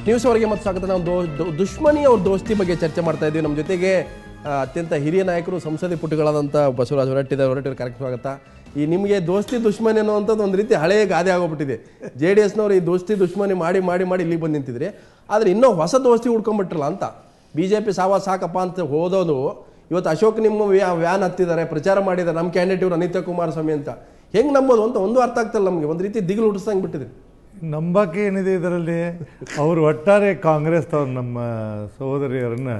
News ಅವರಿಗೆ ಮತ್ತು ಸ್ವಾಗತ ನಾವು ದೋ ದೋ- ದುಶ್ಮನಿ ಅವ್ರ ದೋಸ್ತಿ ಬಗ್ಗೆ ಚರ್ಚೆ ಮಾಡ್ತಾ ಇದ್ದೀವಿ ನಮ್ಮ ಜೊತೆಗೆ ಆ, ಅತ್ಯಂತ ಹಿರಿಯ ನಾಯಕರು ಸಂಸದೀಯ ಪುಟಗಳಾದಂಥ ಬಸವರಾಜ ಹೊರಟ್ಟಿದ ಹೊರಟ್ಟಿರ ಕಾರ್ಯಕ್ರಮ ಸ್ವಾಗತ ಈ ನಿಮಗೆ ದೋಸ್ತಿ ದುಶ್ಮನಿ ಅನ್ನುವಂಥದ್ದು ಒಂದು ರೀತಿ ಹಳೆಯ ಗಾದೆ ಆಗೋಗ್ಬಿಟ್ಟಿದೆ ಜೆ ಡಿ ಎಸ್ನವ್ರು ಈ ದೋಸ್ತಿ ದುಶ್ಮನಿ ಮಾಡಿ ಮಾಡಿ ಮಾಡಿ ಇಲ್ಲಿಗೆ ಬಂದು ನಿಂತಿದ್ರೆ ಆದರೆ ಇನ್ನೂ ಹೊಸ ದೋಸ್ತಿ ಹುಡ್ಕೊಂಡ್ಬಿಟ್ರಲ್ಲ ಅಂತ ಬಿ ಜೆ ಪಿ ಸಾವ ಸಾಕಪ್ಪ ಅಂತ ಹೋದೋದು ಇವತ್ತು ಅಶೋಕ್ ನಿಮ್ಮ ವ್ಯಾ ವ್ಯಾನ್ ಹತ್ತಿದ್ದಾರೆ ಪ್ರಚಾರ ಮಾಡಿದ್ದಾರೆ ನಮ್ಮ ಕ್ಯಾಂಡಿಡೇಟ್ ಇವರು ಅನಿತಾ ಕುಮಾರಸ್ವಾಮಿ ಅಂತ ಹೆಂಗೆ ನಂಬೋದು ಅಂತ ಒಂದು ಅರ್ಥ ಆಗ್ತಲ್ಲ ನಮಗೆ ಒಂದು ರೀತಿ ದಿಗಿಲು ಹುಟ್ಟಿಸಂಗೆ ಬಿಟ್ಟಿದೆ ನಂಬಕ್ಕೆ ಏನಿದೆ ಇದರಲ್ಲಿ ಅವರು ಒಟ್ಟಾರೆ ಕಾಂಗ್ರೆಸ್ ಅವ್ರು ನಮ್ಮ ಸಹೋದರಿಯರನ್ನ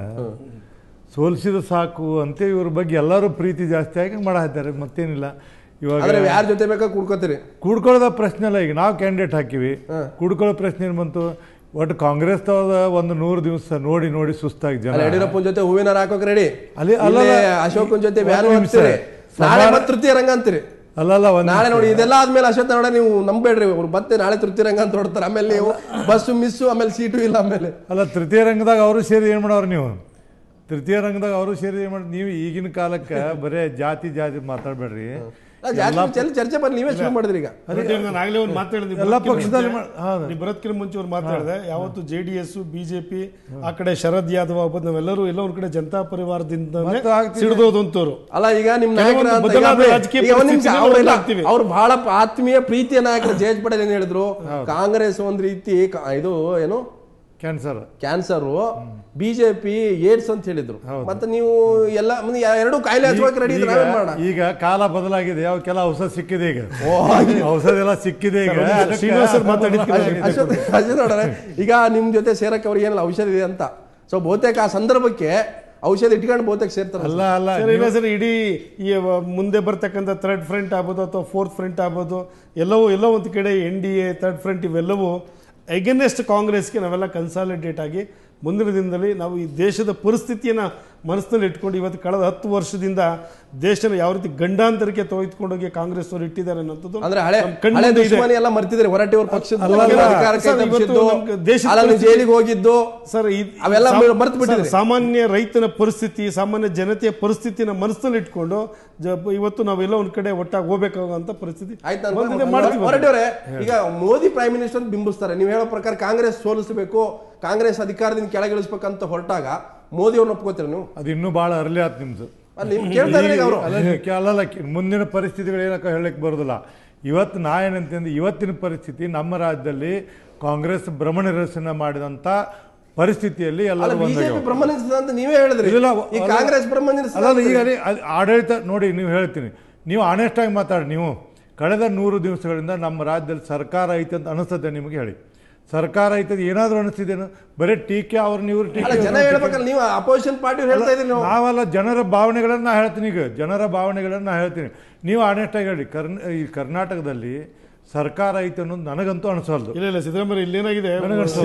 ಸೋಲಿಸಿದ ಸಾಕು ಅಂತ ಇವ್ರ ಬಗ್ಗೆ ಎಲ್ಲರೂ ಪ್ರೀತಿ ಜಾಸ್ತಿ ಆಗಿ ಮಾಡಾಕ್ತಾರೆ ಮತ್ತೇನಿಲ್ಲ ಇವಾಗ ಆದರೆ ಯಾರ ಜೊತೆ ಬೇಕಾ ಕೂಡ್ಕೋತೀರಿ ಕೂಡ್ಕೊಳ್ಳೋದ ಪ್ರಶ್ನೆ ಅಲ್ಲ ಈಗ ನಾವು ಕ್ಯಾಂಡಿಡೇಟ್ ಹಾಕಿವಿ ಕೂಡ್ಕೊಳ್ಳೋ ಪ್ರಶ್ನೆ ಏನು ಬಂತು ಒಟ್ಟು ಕಾಂಗ್ರೆಸ್ ಒಂದು ನೂರು ದಿವಸ ನೋಡಿ ನೋಡಿ ಸುಸ್ತಾಗಿ ಜನ ಅಲ್ಲ ಯಡಿಯೂರಪ್ಪನ ಜೊತೆ ಹೂವಿನ ಹಾಕೋಕ್ ರೆಡಿ ಅಲ್ಲಿ- ಅಲ್ಲ, ಇಲ್ಲೇ ಅಲ್ಲ. ಅಶೋಕನ ಜೊತೆ ಒಂದು ವ್ಯಾನು ನಿಮಿಷ. ಹತ್ತೀರಿ ನಾಳೆ ಸಮಾನ- ಮತ್ತೆ ತೃತೀಯ ರಂಗ ಅಂತೀರಿ ಅಲ್ಲಲ್ಲ ಒಂದು ನಾಳೆ ನೋಡಿ ಇದೆಲ್ಲ ಆದ್ಮೇಲೆ ಅಶೋಕ್ ನೋಡ ನೀವು ನಂಬೇಡ್ರಿ ಅವ್ರು ಮತ್ತೆ ನಾಳೆ ತೃತೀಯ ರಂಗ ಅಂತ ಹೊಡ್ತಾರೆ ಆಮೇಲೆ ನೀವು ಬಸ್ಸು ಮಿಸ್ಸು ಆಮೇಲೆ ಸೀಟು ಇಲ್ಲ ಆಮೇಲೆ ಅಲ್ಲ ತೃತೀಯ ರಂಗದಾಗ ಅವರು ಸೇರಿ ಏನು ಮಾಡೋರು ನೀವು ತೃತೀಯ ರಂಗದಾಗ ಅವರು ಸೇರಿ ಏನು ಮಾಡಿ ನೀವು ಈಗಿನ ಕಾಲಕ್ಕೆ ಬರೇ ಜಾತಿ ಜಾತಿ ಮಾತಾಡಬೇಡ್ರಿ ಅಲ್ಲ, ಜಾಸ್ತಿ ಚರ್ಚೆ- ಚರ್ಚೆ ಬರ್ಲಿ ನೀವೇ ಶುರು ಮಾಡಿದ್ರಿ ಈಗ ನಾನು ಆಗ್ಲೇ ಒಂದು ಮಾತಾಡಿದ್ವಿ ಎಲ್ಲ ಪಕ್ಷದಲ್ಲಿ ಮಾ- ಹೌದು. ನೀವು ಬರೋದಕ್ಕಿಂತ ಮುಂಚೆ ಒಂದು ಮಾತಾಡಿದೆ ಯಾವತ್ತು ಜೆ ಡಿ ಎಸ್ ಬಿಜೆಪಿ ಆ ಕಡೆ ಶರದ್ ಯಾದವ್ ಆಗ್ಬೋದು ನಾವೆಲ್ಲರೂ ಎಲ್ಲ ಒಂದ್ ಕಡೆ ಜನತಾ ಪರಿವಾರದಿಂದ ಮತ್ತೆ ಆಗ್ತಿದೆ. ಸಿಡಿದೋದಂತವ್ರು ಅಲ್ಲ ಈಗ ನಿಮ್ ಕೆಲವೊಂದು ನಾಯಕರ ಅಂತ ಬದಲಾದ ಈಗ ರಾಜಕೀಯ ಈಗ ಒಂದ್ ನಿಮಿಷ ಪರಿಸ್ಥಿತಿಗಳು ಅವ್ರು ಇಲ್ಲ, ಆಗ್ತಿವೆ. ಅವ್ರು ಬಹಳ ಆತ್ಮೀಯ ಪ್ರೀತಿಯ ನಾಯಕರು ಜೆ ಎಚ್ ಪಟೇಲ್ ಏನ್ ಹೇಳಿದ್ರು ಕಾಂಗ್ರೆಸ್ ಒಂದ್ ರೀತಿ ಕ- ಇದು ಏನು ಕ್ಯಾನ್ಸರ್ ಕ್ಯಾನ್ಸರ್ ಬಿಜೆಪಿ ಏಡ್ಸ್ ಅಂತ ಹೇಳಿದ್ರು ಮತ್ತೆ ನೀವು ಎಲ್ಲ ಮಂದಿ ಎರಡು ಕಾಯಿಲೆ ಹಚ್ಚುವಕ್ಕೆ ರೆಡಿ ಇದ್ರೆ ನಾವೇನ್ ಮಾಡೋಣ ಈಗ ಕಾಲ ಬದಲಾಗಿದೆ ಯಾವ ಕೆಲ ಔಷಧ ಸಿಕ್ಕಿದೆ ಈಗ ಔಷಧ ಎಲ್ಲ ಸಿಕ್ಕಿದೆ ಈಗ ಅದಕ್ಕೆ- ಶ್ರೀನಿವಾಸ್ ಅವ್ರು ಮಾತಾಡಿದ್ಕೆ ಅಶ್ವಥ್ ಅಶ್ವಥ್ ನೋಡ್ರೆ ಈಗ ನಿಮ್ ಜೊತೆ ಸೇರಕ್ಕೆ ಅವ್ರಿಗೆ ಏನಿಲ್ಲ ಔಷಧ ಇದೆ ಅಂತ ಸೊ ಬಹುತೇಕ ಆ ಸಂದರ್ಭಕ್ಕೆ ಔಷಧ ಇಟ್ಕೊಂಡು ಬಹುತೇಕ ಸೇರ್ತಾರೆ ಅಲ್ಲ ಅಲ್ಲ ಸರ್ ಇಲ್ಲ ಸರ್ ಇಡೀ ಈ ವ- ಮುಂದೆ ಬರ್ತಕ್ಕಂಥ ಥರ್ಡ್ ಫ್ರಂಟ್ ಆಗ್ಬೋದು ಅಥವಾ ಫೋರ್ತ್ ಫ್ರಂಟ್ ಆಗ್ಬೋದು ಎಲ್ಲವೂ ಎಲ್ಲೋ ಒಂದು ಕಡೆ N D A third front ಇವೆಲ್ಲವೂ ಎಗನೆಸ್ಟ್ ಕಾಂಗ್ರೆಸ್ಗೆ ನಾವೆಲ್ಲ ಕನ್ಸಾಲಿಡೇಟ್ ಆಗಿ ಮುಂದಿನ ದಿನದಲ್ಲಿ ನಾವು ಈ ದೇಶದ ಪರಿಸ್ಥಿತಿಯನ್ನು ಮನಸ್ಸಿನಲ್ಲಿ ಇಟ್ಕೊಂಡು ಇವತ್ತು ಕಳೆದ ಹತ್ತು ವರ್ಷದಿಂದ ದೇಶನ ಯಾವ ರೀತಿ ಗಂಡಾಂತರಕ್ಕೆ ತೆಗೆದುಕೊಂಡೋಗಿ ಕಾಂಗ್ರೆಸ್ ಅವರು ಇಟ್ಟಿದ್ದಾರೆ ಅನ್ನೋಂಥದ್ದು ಅಂದ್ರೆ ಹಳೆ ನಮ್ಮ ಕಣ್ಣು ಹಳೆ ಮುಂದೆ ಇದೆ. ದುಶ್ಮನಿ ಎಲ್ಲ ಮರ್ತಿದ್ರೆ ಹೊರಟಿ ಅವ್ರ ಪಕ್ಷದ ಅಲ್ಲ, ಬಗ್ಗೆ ಅಲ್ಲ. ಅಧಿಕಾರಕ್ಕೆ ಸರ್, ಇವತ್ತು ತಪ್ಪಿಸಿದ್ದು, ನಮ್ಗೆ ದೇಶದ ಅಲ್ಲ ನೀವು ಪರಿಸ್ಥಿತಿ- ಜೈಲಿಗೆ ಹೋಗಿದ್ದು ಸರ್ ಈ ಅವೆಲ್ಲ ಸಾಮ್- ಮರ್ತು ಬಿಟ್ಟಿದ್ರಿ. ಸರ್, ಸಾಮಾನ್ಯ ರೈತನ ಪರಿಸ್ಥಿತಿ ಸಾಮಾನ್ಯ ಜನತೆಯ ಪರಿಸ್ಥಿತಿನ ಮನಸ್ಸಿನಲ್ಲಿ ಇಟ್ಕೊಂಡು ಜ- ಇವತ್ತು ನಾವೆಲ್ಲ ಒಂದ್ ಕಡೆ ಒಟ್ಟಾಗಿ ಹೋಗ್ಬೇಕಾಗುವಂತ ಪರಿಸ್ಥಿತಿ ಆಯ್ತು ಬಂದಿದೆ, ಮಾಡ್ತೀವಿ. ಹೊರಟವ್ರೆ ಈಗ ಮೋದಿ ಪ್ರೈಮ್ ಮಿನಿಸ್ಟರ್ ಅಂತ ಬಿಂಬಿಸ್ತಾರೆ ನೀವು ಹೇಳೋ ಪ್ರಕಾರ ಕಾಂಗ್ರೆಸ್ ಸೋಲಿಸಬೇಕು ಕಾಂಗ್ರೆಸ್ ಅಧಿಕಾರದಿಂದ ಕೆಳಗಿಳಿಸ್ಬೇಕಂತ ಹೊರಟಾಗ ಮೋದಿ ಅವ್ರನ್ನ ಒಪ್ಕೋತೀರ ನೀವು ಅದು ಇನ್ನೂ ಭಾಳ ಅರ್ಲಿ ಆಯ್ತು ನಿಮ್ದು ಅಲ್ಲಿ ನಿಮ್ಗೆ ಕೇಳ್ತಾ ಇದ್ದಾರೆ ಈಗ ಅವರು ಅಲ್ಲ, ಕೆ- ಅಲ್ಲಲ್ಲ ಕೆ- ಮುಂದಿನ ಪರಿಸ್ಥಿತಿಗಳು ಏನಕ್ಕ ಹೇಳಕ್ ಬರೋದಿಲ್ಲ ಇವತ್ತು ನಾ ಏನಂತಂದ್ರೆ ಇವತ್ತಿನ ಪರಿಸ್ಥಿತಿ ನಮ್ಮ ರಾಜ್ಯದಲ್ಲಿ ಕಾಂಗ್ರೆಸ್ ಭ್ರಮಣ ನಿರಸನ ಮಾಡಿದಂತ ಪರಿಸ್ಥಿತಿಯಲ್ಲಿ ಅಲ್ಲ ಎಲ್ಲರೂ ಬಿಜೆಪಿ ಒಂದಾಗ್ಯಾವ. ಬ್ರಹ್ಮನಿಸ್ತದ ಅಂತ ನೀವೇ ಹೇಳಿದ್ರಿ ಇಲ್ಲ, ಈ ಅಲ್ಲ- ಕಾಂಗ್ರೆಸ್ ಬ್ರಹ್ಮನಿಸ್ತದ ಅಲ್ಲ ಈಗ ಅದೇ ಅದ್ ಆಡಳಿತ ನೋಡಿ ನೀವು ಹೇಳ್ತೀನಿ ನೀವು ಆನೆಸ್ಟ್ ಆಗಿ ಮಾತಾಡಿ ನೀವು ಕಳೆದ ನೂರು ದಿವಸಗಳಿಂದ ನಮ್ಮ ರಾಜ್ಯದಲ್ಲಿ ಸರ್ಕಾರ ಐತೆ ಅಂತ ಅನಿಸ್ತದೆ ನಿಮಗೆ ಹೇಳಿ ಸರ್ಕಾರ ಐತೆ ಏನಾದರೂ ಅನಿಸ್ತಿದೇನು ಬರೀ ಟೀಕೆ ಅವ್ರನ್ನ ಇವ್ರು ಅಲ್ಲ ಟೀಕೆ ಜನ ಹೇಳ್ಬೇಕಲ್ಲ ನೀವು ಅಪೋಸಿಷನ್ ಪಾರ್ಟಿ ಹೇಳ್ತಾ ಇದ್ದೀರಿ ನೀವು ನಾವಲ್ಲ ಜನರ ಭಾವನೆಗಳನ್ನ ನಾ ಹೇಳ್ತೀನಿ ಈಗ ಜನರ ಭಾವನೆಗಳನ್ನ ನಾ ಹೇಳ್ತೀನಿ ನೀವು ಆನೆಸ್ಟ್ ಆಗಿ ಹೇಳಿ ಕರ್ನ ಈ ಕರ್ನಾಟಕದಲ್ಲಿ ಸರ್ಕಾರ ಐತೆ ಅನ್ನೋದು ನನಗಂತೂ ಅನಿಸಲ್ದು ಇಲ್ಲ ಇಲ್ಲ ಸಿದ್ದರಾಮಯ್ಯ ಇಲ್ಲಿ ಏನಾಗಿದೆ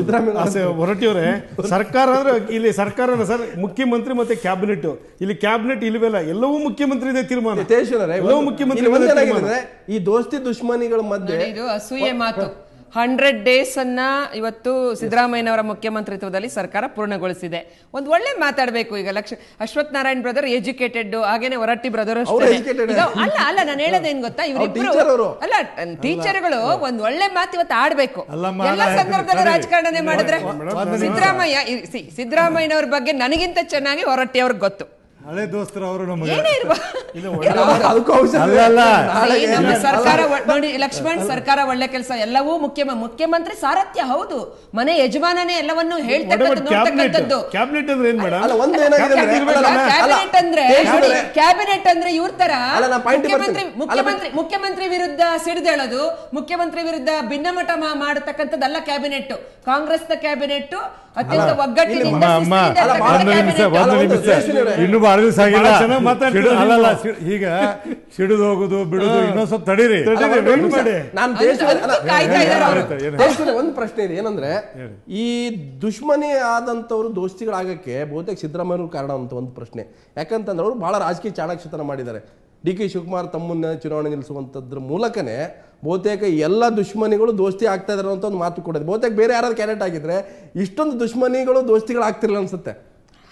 ಆಸೆ ಹೊರಟಿಯವರೇ ಸರ್ಕಾರ ಅಂದ್ರೆ ಇಲ್ಲಿ ಸರ್ಕಾರ ಸರ್ ಮುಖ್ಯಮಂತ್ರಿ ಮತ್ತೆ ಕ್ಯಾಬಿನೆಟ್ ಇಲ್ಲಿ ಕ್ಯಾಬಿನೆಟ್ ಇಲ್ವಲ್ಲ ಎಲ್ಲವೂ ಮುಖ್ಯಮಂತ್ರಿ ಇದೆ ತೀರ್ಮಾನ ಯತೇಶ್ವರರೇ, ಎಲ್ಲವೂ ಒಂದು- ಮುಖ್ಯಮಂತ್ರಿ ಇಲ್ಲಿ ಒಂದು ಮೇಲೆ ಏನಾಗಿದೆ ಅಂದ್ರೆ, ಈ ದೋಸ್ತಿ ದುಶ್ಮನಿಗಳ ಮಧ್ಯೆ ನೋಡಿ, ಇದು ಅಸೂಯೆ ಮಾತು ಹಂಡ್ರೆಡ್ ಡೇಸ್ ಅನ್ನ ಇವತ್ತು ಸಿದ್ದರಾಮಯ್ಯನವರ ಮುಖ್ಯಮಂತ್ರಿತ್ವದಲ್ಲಿ ಸರ್ಕಾರ ಪೂರ್ಣಗೊಳಿಸಿದೆ ಒಂದ್ ಒಳ್ಳೆ ಮಾತಾಡ್ಬೇಕು ಈಗ ಲಕ್ಷ ಅಶ್ವಥ್ ನಾರಾಯಣ್ ಬ್ರದರ್ ಎಜುಕೇಟೆಡ್ ಹಾಗೇನೆ ಹೊರಟ್ಟಿ ಬ್ರದರ್ ಅವ್ರು educated. ಅಲ್ಲ ಅಲ್ಲ ನಾನು ಹೇಳೋದೇನ್ ಗೊತ್ತಾ ಇವರಿಬ್ರು teacher ಅವ್ರು. ಅಲ್ಲ ಟೀಚರ್ಗಳು ಒಂದ್ ಒಳ್ಳೆ ಮಾತು ಇವತ್ತು ಆಡ್ಬೇಕು ಅಲ್ಲಮ್ಮ, ಎಲ್ಲ ಅಲ್ಲ, ಸಂದರ್ಭದಲ್ಲೂ ತಡಿ. ರಾಜಕಾರಣನೇ ಮಾಡಿದ್ರೆ ಒಂದು ನಿಮಿಷ. ಸಿದ್ದರಾಮಯ್ಯ ಇ- ಸಿ, ಸಿದ್ದರಾಮಯ್ಯನವ್ರ ಬಗ್ಗೆ ನನಗಿಂತ ಚೆನ್ನಾಗಿ ಹೊರಟ್ಟಿ ಅವ್ರಿಗೆ ಗೊತ್ತು ಹಳೆ ದೋಸ್ತರು ಅವರು ನಮಗೆ ಏನೇ ಇರುವ ಅದಕ್ಕೂ ಔಷಧ ಅಲ್ಲ, ಅಲ್ಲ. ನಾಳೆಗೆ- ನಮ್ಮ ಸರ್ಕಾರ ಒ- ನೋಡಿ ಲಕ್ಷ್ಮಣ್ ಸರ್ಕಾರ ಒಳ್ಳೆ ಕೆಲಸ ಎಲ್ಲವೂ ಮುಖ್ಯ ಮುಖ್ಯಮಂತ್ರಿ ಸಾರಥ್ಯ ಹೌದು ಮನೆ ಯಜಮಾನನೇ ಎಲ್ಲವನ್ನೂ ಹೇಳ್ತಕ್ಕಂಥದ್ದು ಕ್ಯಾಬಿನೆಟ್ ನೋಡ್ತಕ್ಕಂಥದ್ದು ಕ್ಯಾಬಿನೆಟ್ ಅಂದ್ರೆ ಏನ್ ಮೇಡಮ್ ಅಲ್ಲ ಒಂದು ಏನಾಗಿದೆ ಅಂದ್ರೆ- Cabinet ಅಲ್ಲ, ಅಲ್ಲ, ಕ್ಯಾಬಿನೆಟ್ ಅಂದ್ರೆ ಯತೇಶ್ವರರೇ, ನೋಡಿ, ಕ್ಯಾಬಿನೆಟ್ ಅಂದ್ರೆ ಇವ್ರ ತರ ಅಲ್ಲ, ನಾ point ಗೆ ಮುಖ್ಯಮಂತ್ರಿ ಬರ್ತೀನಿ. ಮುಖ್ಯಮಂತ್ರಿ ಮುಖ್ಯಮಂತ್ರಿ ವಿರುದ್ಧ ಸಿಡಿದೇಳೋದು ಮುಖ್ಯಮಂತ್ರಿ ವಿರುದ್ಧ ಭಿನ್ನಮತ ಮಾ- ಮಾಡತಕ್ಕಂಥದ್ದಲ್ಲ ಕ್ಯಾಬಿನೆಟ್ ಕಾಂಗ್ರೆಸ್ ನ ಕ್ಯಾಬಿನೆಟ್ ಅತ್ಯಂತ ಒಗ್ಗಟ್ಟಿನಿಂದ ಅಮ್ಮ ಅಮ್ಮ ಶಿಸ್ತಿನಿಂದ ಅಲ್ಲ, ಇರ್ತಕ್ಕಂಥ ಒಂದು ನಿಮಿಷ cabinet. ಒಂದು ಅಲ್ಲ, ಒಂದು ನಿಮಿಷ ಯತೇಶ್ವರರೇ. ಇನ್ನು ಬಹಳ ದಿವಸ ಆಗಿಲ್ಲ ಬಹಳ ಚೆನ್ನಾಗಿ ಮಾತಾಡ್ತೀರ ಸಿಡು- ಅಲ್ಲಲ್ಲ ನೀವು. ಸಿಡು- ಈಗ ಸಿಡಿದು ಹೋಗುದು ಬಿಡುದು ಇನ್ನೊಂದ್ ಸ್ವಲ್ಪ ತಡೀರಿ ಅಲ್ಲ, ತಡೀರಿ, ಒಂದು wait ನಿಮಿಷ. ಮಾಡಿ. ನಾನು ಅದು- ದೇಶ ಅಲ್ಲ, ಅದಕ್ಕೆ ಕಾಯ್ತಾ ಇದ್ದಾರೆ ಅವರು. ಆಯ್ತು, ಏನು? ದೇಶದಲ್ಲಿ ಒಂದು ಪ್ರಶ್ನೆ ಇದೆ ಏನಂದ್ರೆ ಈ ದುಶ್ಮನಿ ಆದಂತವ್ರು ದೋಸ್ತಿಗಳಾಗಕ್ಕೆ ಬಹುತೇಕ ಸಿದ್ದರಾಮಯ್ಯವ್ರ ಕಾರಣ ಅಂತ ಒಂದು ಪ್ರಶ್ನೆ ಯಾಕಂತಂದ್ರೆ ಅವರು ಬಹಳ ರಾಜಕೀಯ ಚಾಣಾಕ್ಷತನ ಮಾಡಿದ್ದಾರೆ ಡಿ ಕೆ ಶಿವಕುಮಾರ್ ತಮ್ಮನ್ನ ಚುನಾವಣೆ ನಿಲ್ಲಿಸುವಂತದ್ರ ಮೂಲಕನೇ ಬಹುತೇಕ ಎಲ್ಲ ದುಶ್ಮನಿಗಳು ದೋಸ್ತಿ ಆಗ್ತಾ ಇದಾರೆ ಅಂತ ಒಂದು ಮಾತು ಕೊಡೋದು ಬಹುತೇಕ ಬೇರೆ ಯಾರಾದ್ರು ಕ್ಯಾಂಡಿಡೇಟ್ ಆಗಿದ್ರೆ ಇಷ್ಟೊಂದು ದುಶ್ಮನಿಗಳು ದೋಸ್ತಿಗಳು ಆಗ್ತಿರ್ಲಿಲ್ಲ ಅನ್ಸುತ್ತೆ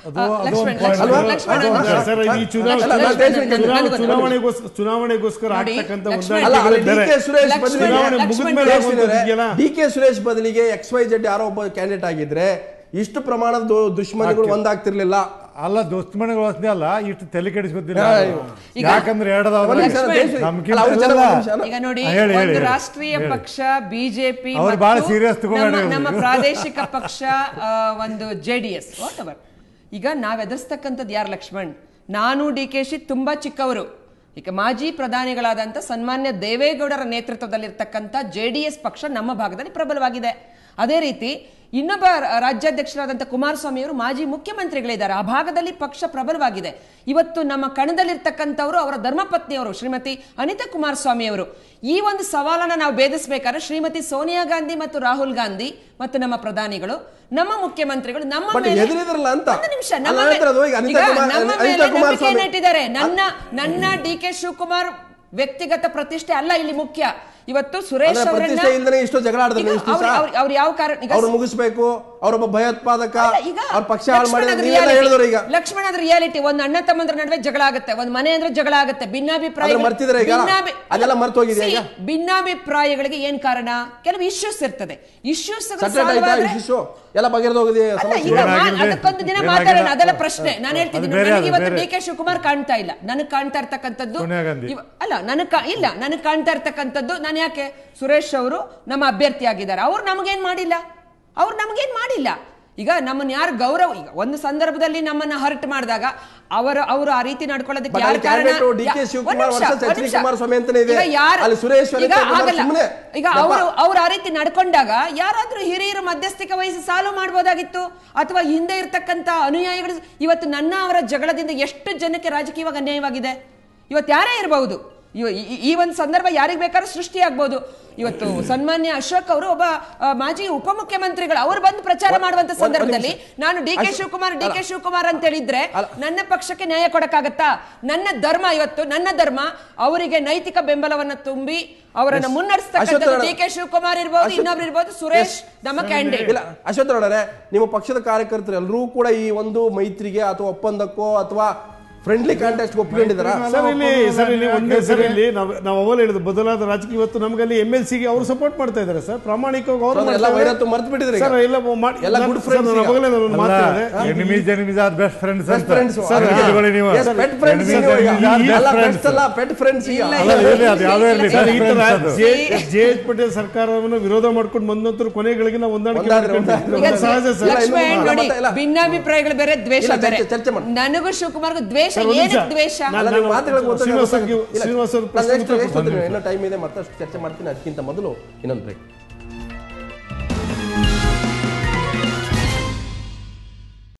ಅದು- ಆ, ಅದು ಲಕ್ಷ್ಮಣ್ ಒಂದು point. ಲಕ್ಷ್ಮಣ್, ಅದು- ಲಕ್ಷ್ಮಣ್ ಅದು ಒಂದು ಒಂದು ನಿಮಿಷ. ಸರ್ ಈ ಚುನಾವಣೆ ಅಲ್ಲ, ಅಲ್ಲ, ಚುನಾವಣೆ- ಲಕ್ಷ್ಮಣ್, ಚುನಾವಣೆ- ಲಕ್ಷ್ಮಣ್, ಚುನಾವಣೆಗೋಸ್- ಚುನಾವಣೆಗೋಸ್ಕರ ನೋಡಿ, ಆಗ್ತಕ್ಕಂಥ ಲಕ್ಷ್ಮಣ್, ಅಲ್ಲ ಅಲ್ಲಿ ಡಿ ಹೊಂದಾಣಿಕೆಗಳು ಕೆ ಬೇರೆ. ಸುರೇಶ್ ಲಕ್ಷ್ಮಣ್, ಬದಲಿಗೆ ಚುನಾವಣೆ ಲಕ್ಷ್ಮಣ್ ಮುಗಿದ್ಮೇಲೆ ಬೇರೆ ಆಗುವಂಥದ್ದು ಇದೆಯಲ್ಲ? ಡಿ ಕೆ ಸುರೇಶ್ ಬದಲಿಗೆ ಎಕ್ಸ್ ವೈ ಜೆಡ್ ಯಾರೋ ಒಬ್ಬ ಕ್ಯಾಂಡಿಡೇಟ್ ಆಗಿದ್ರೆ ಇಷ್ಟು ಪ್ರಮಾಣದ ದು- ದುಶ್ಮನಿಗಳು ಒಂದಾಗ್ತಿರ್ಲಿಲ್ಲ ಅಲ್ಲ ದೋಸ್ತಮನೆಗಳು ಅಷ್ಟೇ ಅಲ್ಲ ಇಷ್ಟು ತಲೆ ಕೆಡಿಸ್ಕೊತಿಲ್ಲ ಈಗ- ಯಾಕಂದ್ರೆ ಎರಡದವ್ರು ಲಕ್ಷ್ಮಣ್, ನಮ್ಗಿಂತ ಅಲ್ಲ, ಅವ್ರು ಜನ ಎಲ್ಲ- ಒಂದು ನಿಮಿಷ ಅಲ್ಲ. ಈಗ ನೋಡಿ ಹಾ, ಹೇಳಿ, ಹೇಳಿ, ಒಂದು ಹೇಳಿ. ರಾಷ್ಟ್ರೀಯ ಹೇಳಿ. ಪಕ್ಷ ಬಿಜೆಪಿ ಅವ್ರು ಬಹಳ serious ತಗೊಂಡ್ರೆ ಇವ್ರು. ನಮ್ಮ ಪ್ರಾದೇಶಿಕ ಪಕ್ಷ ಆ, ಒಂದು J D S whatever ಈಗ ನಾವ್ ಎದುರಿಸ್ತಕ್ಕಂಥದ್ದು ಯಾರು ಲಕ್ಷ್ಮಣ್ ನಾನು ಡಿ ಕೆ ಶಿ ತುಂಬಾ ಚಿಕ್ಕವರು ಈಗ ಮಾಜಿ ಪ್ರಧಾನಿಗಳಾದಂಥ ಸನ್ಮಾನ್ಯ ದೇವೇಗೌಡರ ನೇತೃತ್ವದಲ್ಲಿರ್ತಕ್ಕಂಥ ಜೆ ಡಿ ಎಸ್ ಪಕ್ಷ ನಮ್ಮ ಭಾಗದಲ್ಲಿ ಪ್ರಬಲವಾಗಿದೆ ಅದೇ ರೀತಿ ಇನ್ನೊಬ್ಬ ರ- ರಾಜ್ಯಾಧ್ಯಕ್ಷರಾದಂಥ ಕುಮಾರಸ್ವಾಮಿ ಅವರು ಮಾಜಿ ಮುಖ್ಯಮಂತ್ರಿಗಳಿದ್ದಾರೆ ಆ ಭಾಗದಲ್ಲಿ ಪಕ್ಷ ಪ್ರಬಲವಾಗಿದೆ ಇವತ್ತು ನಮ್ಮ ಕಣದಲ್ಲಿರ್ತಕ್ಕಂಥವರು ಅವರ ಧರ್ಮಪತ್ನಿಯವರು ಶ್ರೀಮತಿ ಅನಿತಾ ಕುಮಾರಸ್ವಾಮಿ ಅವರು ಈ ಒಂದು ಸವಾಲನ್ನ ನಾವು ಭೇದಿಸಬೇಕಾದ್ರೆ ಶ್ರೀಮತಿ ಸೋನಿಯಾ ಗಾಂಧಿ ಮತ್ತು ರಾಹುಲ್ ಗಾಂಧಿ ಮತ್ತು ನಮ್ಮ ಪ್ರಧಾನಿಗಳು ನಮ್ಮ ಮುಖ್ಯಮಂತ್ರಿಗಳು ನಮ್ಮ But ಮೇಲೆ ಎದುರಿದ್ರಲ್ಲ ಅಂತ. ಒಂದು ನಿಮಿಷ ಅಲ್ಲ, ನಮ್ಮ ಹೇಳ್ತಾರೆ ಅದು ಈಗ ಅನಿತಾ ಈಗ ಕುಮಾರ್- ನಮ್ಮ ಅನಿತಾ ಮೇಲೆ ಕುಮಾರಸ್ವಾಮಿ- ನಂಬಿಕೆಯನ್ನು ಇಟ್ಟಿದ್ದಾರೆ ನನ್ನ ನನ್ನ ಡಿ ಕೆ ಶಿವಕುಮಾರ್ ವ್ಯಕ್ತಿಗತ ಪ್ರತಿಷ್ಠೆ ಅಲ್ಲ ಇಲ್ಲಿ ಮುಖ್ಯ ಇವತ್ತು ಸುರೇಶ್ ಅಂದ್ರೆ ಅವರನ್ನ ಪ್ರತಿಷ್ಠೆ ಇಲ್ದೇನೆ ಇಷ್ಟೋ ಜಗಳ ಆಡಿದ್ರು ಈಗ ಇಷ್ಟು ದಿವ್ಸ. ಅವ್ರು- ಅವ್ರು- ಅವ್ರು ಯಾವ ಕಾರಣ ಈಗ ಅವ್ರು ಮುಗಿಸ್ಬೇಕು ಅವ್ರೊಬ್ಬ ಭಯೋತ್ಪಾದಕ ಅಲ್ಲ, ಈಗ ಅವ್ರ ಪಕ್ಷ ಹಾಳು ಮಾಡಿ ಲಕ್ಷ್ಮಣ್ ಅದ್ರ ನೀವೆಲ್ಲ reality. ಹೇಳಿದ್ರು ಈಗ ಲಕ್ಷ್ಮಣ್ ಅದ್ರ ರಿಯಾಲಿಟಿ ಒಂದ್ ಅಣ್ಣ ತಮ್ಮಂದ್ರ ನಡುವೆ ಜಗಳ ಆಗುತ್ತೆ ಒಂದ್ ಮನೆ ಅಂದ್ರೆ ಜಗಳ ಆಗುತ್ತೆ ಭಿನ್ನಾಭಿಪ್ರಾಯ ಅದನ್ನ ಮರ್ತಿದ್ದೀರಾ ಈಗ? ಅದೆಲ್ಲ ಮರ್ತ್ ಹೋಗಿದ್ಯಾ ಈಗ? ಭಿನ್ನಾಭಿಪ್ರಾಯಗಳಿಗೆ ಏನ್ ಕಾರಣ ಕೆಲವು ಇಶ್ಯೂಸ್ ಇರ್ತದೆ ಇಶ್ಯೂಸ್ ಸೆಟ್ರೇಟ್ ಆಯ್ತಾ ಇಶ್ಯೂ ಎಲ್ಲ ಬಗೆರ್ದು ಹೋಗಿದೆ ಸಮಸ್ಯೆ ಈಗ ಮಾ- ಏನಾಗಿದೆ? ಅದಕ್ಕೊಂದು ದಿನ ಏನಾಗಿದೆ? ಮಾತಾಡೋಣ ಅದೆಲ್ಲ ಪ್ರಶ್ನೆ ನಾನು ಹೇಳ್ತಿದ್ದೀನಿ ಅದು ಬೇರೆ, ನನಗೆ ಅದು ಇವತ್ತು ಬೇರೆ. ಡಿ ಕೆ ಶಿವಕುಮಾರ್ ಕಾಣ್ತಾ ಇಲ್ಲ ನನಗೆ ಕಾಣ್ತಾ ಇರ್ತಕ್ಕಂಥದ್ದು ಸೋನಿಯಾ ಗಾಂಧಿ. ಇವ- ಅಲ್ಲ ನನಗೆ ಕಾ- ಇಲ್ಲ ನನಗೆ ಕಾಣ್ತಾ ಇರ್ತಕ್ಕಂಥದ್ದು ನಾನು ಯಾಕೆ ಸುರೇಶ್ ಅವರು ನಮ್ಮ ಅಭ್ಯರ್ಥಿ ಆಗಿದ್ದಾರೆ ಅವ್ರು ನಮಗೇನ್ ಮಾಡಿಲ್ಲ ಅವ್ರು ನಮಗೇನ್ ಮಾಡಿಲ್ಲ ಈಗ ನಮ್ಮನ್ನ ಯಾರು ಗೌರವ ಈಗ ಒಂದು ಸಂದರ್ಭದಲ್ಲಿ ನಮ್ಮನ್ನ ಹರ್ಟ್ ಮಾಡಿದಾಗ ಅವರ ಅವರು ಆ ರೀತಿ ನಡ್ಕೊಳ್ಳೋದಕ್ಕೆ But ಯಾರು ಅಲ್ಲಿ ಕಾರಣ candidate ಡಿ ಕೆ ಯಾ- ಶಿವಕುಮಾರ್ ಒಂದ್ ನಿಮಿಷ, versus ಒಂದ್ ಎಚ್ ಡಿ ನಿಮಿಷ. ಕುಮಾರಸ್ವಾಮಿ ಅಂತಾನೆ ಇದೆ. ಈಗ ಯಾರು- ಅಲ್ಲಿ ಸುರೇಶ್ ಈಗ ವನಿತಾ ಕುಮಾರ್ ಆಗಲ್ಲ. ಸುಮ್ನೆ ಈಗ ದಪ್ಪ. ಅವರು ಅವ್ರು ಆ ರೀತಿ ನಡ್ಕೊಂಡಾಗ ಯಾರಾದ್ರೂ ಹಿರಿಯರು ಮಧ್ಯಸ್ಥಿಕೆ ವಹಿಸಿ ಸಾಲ್ವ್ ಮಾಡ್ಬೋದಾಗಿತ್ತು ಅಥವಾ ಹಿಂದೆ ಇರ್ತಕ್ಕಂಥ ಅನುಯಾಯಿಗಳು ಇವತ್ತು ನನ್ನ ಅವರ ಜಗಳದಿಂದ ಎಷ್ಟು ಜನಕ್ಕೆ ರಾಜಕೀಯವಾಗಿ ಅನ್ಯಾಯವಾಗಿದೆ ಇವತ್ತು ಯಾರೇ ಇರಬಹುದು ಇವ- ಈ- ಈ ಒಂದು ಸಂದರ್ಭ ಯಾರಿಗೆ ಬೇಕಾದ್ರೂ ಸೃಷ್ಟಿಯಾಗಬಹುದು ಇವತ್ತು ಸನ್ಮಾನ್ಯ ಅಶೋಕ್ ಅವರು ಒಬ್ಬ ಆ, ಮಾಜಿ ಉಪಮುಖ್ಯಮಂತ್ರಿಗಳು ಅವರು ಬಂದು ಪ್ರಚಾರ ಒಂದ್- ಮಾಡುವಂತ ಒಂದ್- ಸಂದರ್ಭದಲ್ಲಿ ಒಂದ್ ನಿಮಿಷ. ನಾನು ಡಿ ಕೆ ಅಶ್- ಶಿವಕುಮಾರ್ ಡಿ ಕೆ ಅಲ್ಲ. ಶಿವಕುಮಾರ್ ಅಂತ ಹೇಳಿದ್ರೆ ಅಲ್ಲ. ನನ್ನ ಪಕ್ಷಕ್ಕೆ ನ್ಯಾಯ ಕೊಡಕ್ಕಾಗತ್ತಾ ನನ್ನ ಧರ್ಮ ಇವತ್ತು ನನ್ನ ಧರ್ಮ ಅವರಿಗೆ ನೈತಿಕ ಬೆಂಬಲವನ್ನ ತುಂಬಿ ಅವರನ್ನ ಮುನ್ನಡೆಸ್ತಕ್ಕಂಥದ್ದು ಅಶ್ವತ್ಥ ಡಿ ಕೆ ಶಿವಕುಮಾರ್ ಇರ್ಬೋದು ಅಶ್ವತ್ಥ- ಇನ್ನೊಬ್ರು ಇರ್ಬೋದು ಸುರೇಶ್ ನಮ್ಮ ಕ್ಯಾಂಡಿಡೇಟ್ ಇಲ್ಲ ಅಶ್ವಥ್ ನೋಡರೆ ನಿಮ್ಮ ಪಕ್ಷದ ಕಾರ್ಯಕರ್ತರು ಎಲ್ಲರೂ ಕೂಡ ಈ ಒಂದು ಮೈತ್ರಿಗೆ ಅಥವಾ ಒಪ್ಪಂದಕ್ಕೋ ಅಥವಾ ಫ್ರೆಂಡ್ಲಿ ಕಾಂಟ್ಯಾಕ್ಟ್ ಒಪ್ಕೊಂಡಿದಾರ ಸರ್ ಇಲ್ಲಿ ಸರ್ ಇಲ್ಲಿ ಒಂದೇ ಸರ್ ಇಲ್ಲಿ ನಾವು ನಾವು ಅವಲ್ ಹೇಳಿದ ಬದಲಾದ ರಾಜಕೀಯ ಇವತ್ತು ನಮಗಲ್ಲಿ ಎಂ ಎಲ್ ಸಿಗೆ ಅವರು ಸಪೋರ್ಟ್ ಮಾಡ್ತಾ ಇದ್ದಾರೆ ಸರ್ ಪ್ರಾಮಾಣಿಕವಾಗಿ ಅವರು ಸರ್, ಎಲ್ಲ ವೈರತ್ವ ಮರ್ತು ಬಿಟ್ಟಿದ್ರಿ ಈಗ. ಸರ್ ಎಲ್ಲ ಮಾಡಿ- ಎಲ್ಲ ನಾನು- good ಸರ್, friends ನಾನು ಈಗ. ಅವಾಗಲೇ ನಾನು ಮಾತು ಹೇಳಿದೆ. Enemies enemies are best friends best friends sir ಇಟ್ಕೊಳ್ಳಿ ನೀವು pet friends Enemies are best friends. ಅಲ್ಲ ಪೆಟ್ ಫ್ರೆಂಡ್ಸ್ ಈಗ ಇಲ್ಲ, ಅಲ್ಲ, ಇರ್ಲಿ, ಅದು ಯಾವುದೇ ಇರ್ಲಿ, ಸರ್ ಈ best ತರ friends ಅದು. ಜೆ ಜೆ ಎಚ್ ಪಟೇಲ್ ಸರ್ಕಾರವನ್ನು ವಿರೋಧ ಮಾಡ್ಕೊಂಡು ಬಂದಂತರು ಕೊನೆಗಳಿಗೆ ನಾವು ಹೊಂದಾಣಿಕೆ ಒಂದಾದ್ರೆ ಮಾಡ್ಕೊಂಡಿದ್ದೀವಿ. ಒಂದಾದ್ರೆ. ಅದು ಸಹಜ ಸರ್ ಇಲ್ಲ, ಇನ್ನು ಲಕ್ಷ್ಮಣ್ ಮತ್ತೆ ನೋಡಿ ಇಲ್ಲ. ಭಿನ್ನಾಭಿಪ್ರಾಯಗಳು ಬೇರೆ ದ್ವೇಷ ಇಲ್ಲ, ಬೇರೆ ಚರ್ಚೆ- ಚರ್ಚೆ ಮಾಡಿ. ನನಗೂ ಶಿವಕುಮಾರ್ಗೂ ದ್ವೇಷ ಸರ್, ಒಂದ್ ನಿಮಿಷ. ಏನಕ್ಕೆ ದ್ವೇಷ ನಾನು- ಅಲ್ಲ, ನೀವು ಮಾತುಗಳಿಗೆ ಗೊತ್ತಾಗಲ್ಲ. ಶ್ರೀನಿವಾಸ್ ಅವ್ರಿಗೆ- ಇಲ್ಲ, ಶ್ರೀನಿವಾಸ್ ಅವ್ರ ನಾನು ಪ್ರಶ್ನೆ next- ಉತ್ತರ next ಓದ್ತೀನಿ. ಇನ್ನೂ ಟೈಮ್ ಇದೆ ಮತ್ತಷ್ಟು ಚರ್ಚೆ ಮಾಡ್ತೀನಿ ಅದಕ್ಕಿಂತ ಮೊದಲು ಇನ್ನೊಂದು ಬ್ರೇಕ್